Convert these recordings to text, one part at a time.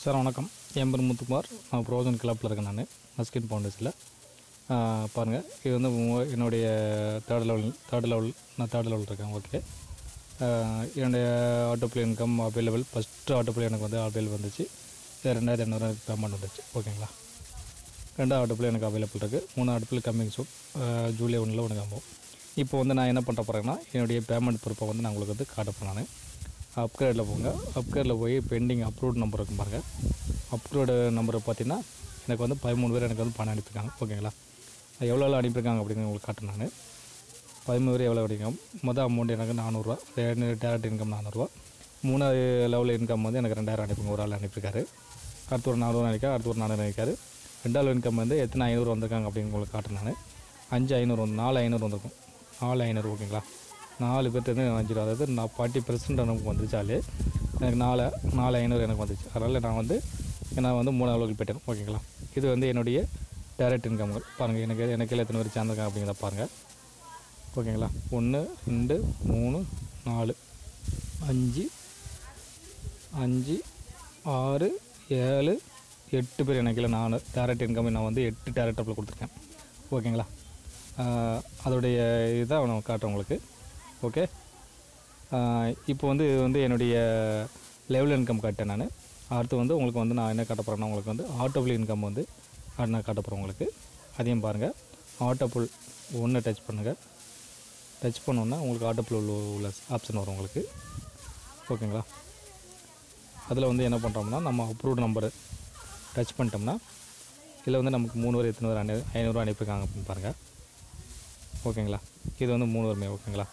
sir வணக்கம் என் பேர் முத்துக்குமார் நான் ப்ரோஜன் கிளப்பில் இருக்கேன் நான் மஸ்கின் ஃபவுண்டேஷனில் பாருங்கள் இது வந்து உங்க- என்னுடைய தேர்ட் லெவல் தேர்ட் லெவல் நான் தேர்ட் லெவல் இருக்கேன் ஓகே என்னுடைய auto play income available first auto play எனக்கு வந்து அவைலபிள் வந்துச்சு இது ரெண்டாயிரத்தி எண்ணூறு எனக்கு பேமெண்ட் வந்துச்சு ஓகேங்களா ரெண்டாவது ஆட்டோ பிளே எனக்கு அவைலபிள் இருக்குது மூணு ஆட்டோ பிளே கம்மிங் சூட் ஜூலை ஒன்றில் உனக்கு ஆகும் இப்போ வந்து நான் என்ன பண்ண போகிறேன்னா என்னுடைய பேமெண்ட் பொறுப்பை வந்து நான் உங்களுக்கு வந்து காட்ட போகிறேன் நான் அப்கிரேடில் போங்க அப்கிரேடில் போய் பெண்டிங் அப்ரூவ்ட் நம்பர் இருக்கும் பாருங்கள் அப்ரூவ்டு நம்பரை பார்த்தீங்கன்னா எனக்கு வந்து பதிமூணு பேர் எனக்கு வந்து பணம் அனுப்பியிருக்காங்க ஓகேங்களா அது எவ்வளோ எவ்வளோ அனுப்பியிருக்காங்க அப்படின்னு உங்களுக்கு காட்டுறேன் நான் பதிமூணு பேர் எவ்வளோ அடிக்கும் மொதல் அமௌண்ட் எனக்கு நானூறுரூவா டேரக்ட் இன்கம் நானூறுரூவா மூணாவது லெவல் இன்கம் வந்து எனக்கு ரெண்டாயிரம் அனுப்பிங்க ஒரு ஆள் அனுப்பியிருக்காரு அடுத்து ஒரு நானூறு நினைக்காரு அடுத்து ஒரு நானூறு நினைக்காரு ரெண்டாவது இன்கம் வந்து எத்தனை ஐநூறு வந்திருக்காங்க அப்படின்னு உங்களுக்கு காட்டுறேன் நான் அஞ்சு ஐநூறு வந்து நாலு ஐநூறு வந்திருக்கும் நாலு ஐநூறு ஓகேங்களா நாலு பேர்த்து வந்து அஞ்சு ரூபா அதாவது நான் ஃபார்ட்டி பெர்சன்ட் எனக்கு வந்துச்சாலே எனக்கு நாலு நாலு ஐநூறு எனக்கு வந்துச்சு அதனால் நான் வந்து நான் வந்து மூணு அளவுக்கு போயிட்டேன் ஓகேங்களா இது வந்து என்னுடைய டைரக்ட் இன்கம்கள் பாருங்கள் எனக்கு எனக்கு எத்தனை பேர் சேர்ந்துருக்காங்க அப்படிங்கிறத பாருங்கள் ஓகேங்களா ஒன்று ரெண்டு மூணு நாலு அஞ்சு அஞ்சு ஆறு ஏழு எட்டு பேர் எனக்கு இல்லை நான் டேரக்ட் இன்கம் நான் வந்து எட்டு டேரக்ட் அப்பில் கொடுத்துருக்கேன் ஓகேங்களா ஆஹ் அதோடைய இதான் நான் காட்டுறேன் உங்களுக்கு ஓகே ஆஹ் இப்போ வந்து இது வந்து என்னுடைய லெவல் இன்கம் காட்டேன் நான் அடுத்து வந்து உங்களுக்கு வந்து நான் என்ன காட்ட போகிறேன்னா உங்களுக்கு வந்து ஆட்டோபிள் இன்கம் வந்து அது நான் காட்ட போகிறேன் உங்களுக்கு அதையும் பாருங்கள் ஆட்டோபிள் ஒன்று டச் பண்ணுங்கள் டச் பண்ணோன்னா உங்களுக்கு ஆட்டோபிள் உள்ள உள்ள ஆப்ஷன் வரும் உங்களுக்கு ஓகேங்களா அதில் வந்து என்ன பண்ணுறோம்னா நம்ம அப்ரூவ்டு நம்பரு டச் பண்ணிட்டோம்னா இதில் வந்து நமக்கு மூணு பேர் எத்தனை பேர் அனு ஐநூறுரூவா அனுப்பியிருக்காங்க அப்படின்னு பாருங்கள் ஓகேங்களா இது வந்து மூணு பேருமே ஓகேங்களா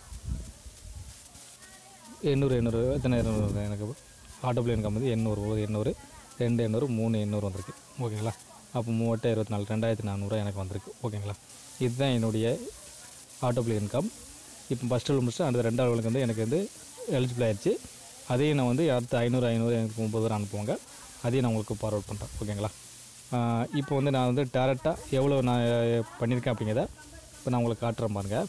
எண்ணூறு எண்ணூறு எத்தனை எண்ணூறு வருது எனக்கு ஆட்டோபிள் இன்கம் வந்து எண்ணூறு ஒரு எண்ணூறு ரெண்டு எண்ணூறு மூணு எண்ணூறு வந்திருக்கு ஓகேங்களா அப்போ மூவட்டு இருபத்தி நாலு ரெண்டாயிரத்தி நானூறுரூவா எனக்கு வந்திருக்கு ஓகேங்களா இதுதான் என்னுடைய ஆட்டோபிள் இன்கம் இப்போ ஃபஸ்ட் லெவல் முடிச்சுட்டு அடுத்த ரெண்டாவது லெவலுக்கு வந்து எனக்கு வந்து எலிஜிபிள் ஆயிடுச்சு அதையும் நான் வந்து அடுத்து ஐநூறு ஐநூறு எனக்கு முப்பது ரூபா அனுப்புவாங்க அதையும் நான் உங்களுக்கு ஃபார்வர்ட் பண்ணுறேன் ஓகேங்களா ஆஹ் இப்போ வந்து நான் வந்து டேரெக்டாக எவ்வளோ நான் பண்ணியிருக்கேன் அப்படிங்கிறத இப்போ நான் உங்களுக்கு காட்டுறேன் பாருங்கள்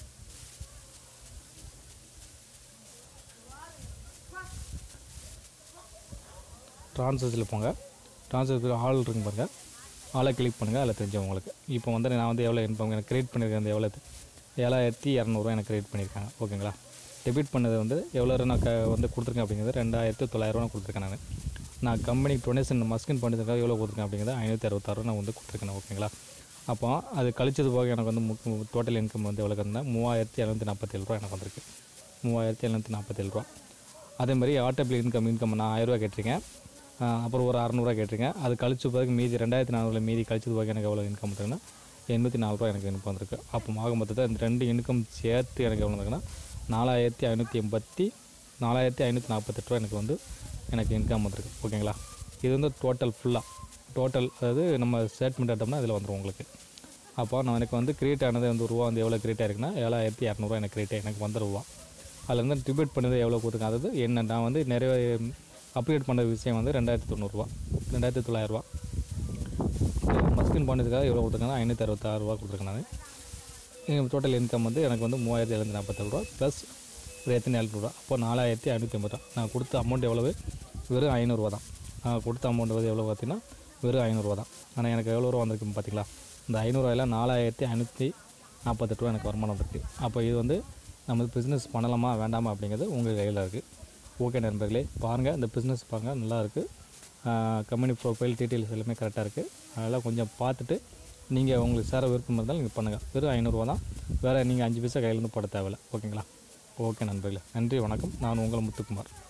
ட்ரான்ஸ்ஃபர்ஸில் போங்க ட்ரான்ஸ்ஃபர் ஆள் இருக்குங்க பாருங்கள் ஆளை கிளிக் பண்ணுங்கள் அதில் தெரிஞ்சு உங்களுக்கு இப்போ வந்து நான் வந்து எவ்வளோ இன்கம் எனக்கு கிரியேட் பண்ணியிருக்கேன் அந்த எவ்வளோ ஏழாயிரத்தி இரநூறுவா எனக்கு கிரியேட் பண்ணியிருக்காங்க ஓகேங்களா டெபிட் பண்ணது வந்து எவ்வளோ நான் க வந்து கொடுத்துருக்கேன் அப்படிங்கிறது ரெண்டாயிரத்து தொள்ளாயிரரூவா கொடுத்துருக்கேன் நான் நான் கம்பெனிக்கு டொனேஷன் மஸ்கின் பண்ணிருக்காக எவ்வளோ கொடுத்துருக்கேன் அப்படிங்கிறது ஐநூற்றி அறுபத்தாறு நான் வந்து கொடுத்துருக்கேன் ஓகேங்களா அப்போ அது கழிச்சது போக எனக்கு வந்து டோட்டல் இன்கம் வந்து எவ்வளோ இருந்தால் மூவாயிரத்தி எழுநூற்றி நாற்பத்தேழு ரூபா எனக்கு வந்திருக்கு மூவாயிரத்தி எழுநூற்றி நாற்பத்தேழு ரூபா அதே மாதிரி ஆட்டோபிள் இன்கம் இன்கம் நான் ஆயிரரூவா கேட்டிருக்கேன் ஆஹ் அப்புறம் ஒரு அறநூறுவா கேட்டிருக்கேன் அது கழிச்சு பிறகு மீதி ரெண்டாயிரத்தி நானூறுல மீதி கழிச்சது போக எனக்கு எவ்வளோ இன்கம் இருக்குன்னா எண்ணூற்றி நாலு ரூபா எனக்கு இன்கம் வந்திருக்கு அப்போ ஆக மொத்தத்தில் இந்த ரெண்டு இன்கம் சேர்த்து எனக்கு எவ்வளோ இருக்குன்னா நாலாயிரத்தி ஐநூற்றி எண்பத்தி நாலாயிரத்தி ஐநூற்றி நாற்பத்தெட்டு ரூபா எனக்கு வந்து எனக்கு இன்கம் வந்திருக்கு ஓகேங்களா இது வந்து டோட்டல் ஃபுல்லாக டோட்டல் அதாவது நம்ம ஸ்டேட்மெண்ட் எடுத்தோம்னா இதில் வந்துடும் உங்களுக்கு அப்போ நான் எனக்கு வந்து கிரியேட் ஆனது வந்து ரூபா வந்து எவ்வளோ கிரியேட் ஆயிருக்குன்னா ஏழாயிரத்தி இரநூறுவா எனக்கு கிரியேட் எனக்கு வந்த ரூபா அதில் வந்து டிபேட் பண்ணது எவ்வளோ கொடுத்துருக்கேன் அதாவது என்ன நான் வந்து நிறைய அப்கிரேட் பண்ண விஷயம் வந்து ரெண்டாயிரத்தி தொண்ணூறுரூவா ரெண்டாயிரத்தி தொள்ளாயிரரூவா மஸ்கின் பண்ணதுக்காக எவ்வளோ கொடுத்துருக்காங்க ஐநூற்றி அறுபத்தாறு ரூபா கொடுத்துருக்கேன் நான் டோட்டல் இன்கம் வந்து எனக்கு வந்து மூவாயிரத்தி எழுநூற்றி நாற்பத்தேழு ரூபா ப்ளஸ் ஒரு எத்தனை எழுநூறுவா அப்போ நாலாயிரத்தி ஐநூற்றி ஐம்பது ரூபா நான் கொடுத்த அமௌண்ட் எவ்வளவு வெறும் ஐநூறுரூவா தான் நான் கொடுத்த அமௌண்ட் வந்து எவ்வளோ பார்த்தீங்கன்னா வெறும் ஐநூறுரூவா தான் ஆனால் எனக்கு எவ்வளோ ரூபா வந்திருக்கு பார்த்தீங்களா இந்த ஐநூறுரூவாயில் நாலாயிரத்தி ஐநூற்றி நாற்பத்தெட்டு ரூபா எனக்கு வருமானம் வந்திருக்கு அப்போ இது வந்து நம்ம பிஸ்னஸ் பண்ணலாமா வேண்டாமா அப்படிங்கிறது உங்கள் கையில் இருக்குது ஓகே நண்பர்களே பாருங்கள் இந்த பிஸ்னஸ் பாருங்கள் நல்லா இருக்குது கம்பெனி ப்ரொஃபைல் டீட்டெயில்ஸ் எல்லாமே கரெக்டாக இருக்குது அதனால் கொஞ்சம் பார்த்துட்டு நீங்கள் உங்களுக்கு சேர விருப்பம் இருந்தாலும் நீங்கள் பண்ணுங்கள் வெறும் ஐநூறுரூவா தான் வேறு நீங்கள் அஞ்சு பைசா கையிலேருந்து போட தேவையில்ல ஓகேங்களா ஓகே நண்பர்களே நன்றி வணக்கம் நான் உங்கள் முத்துக்குமார்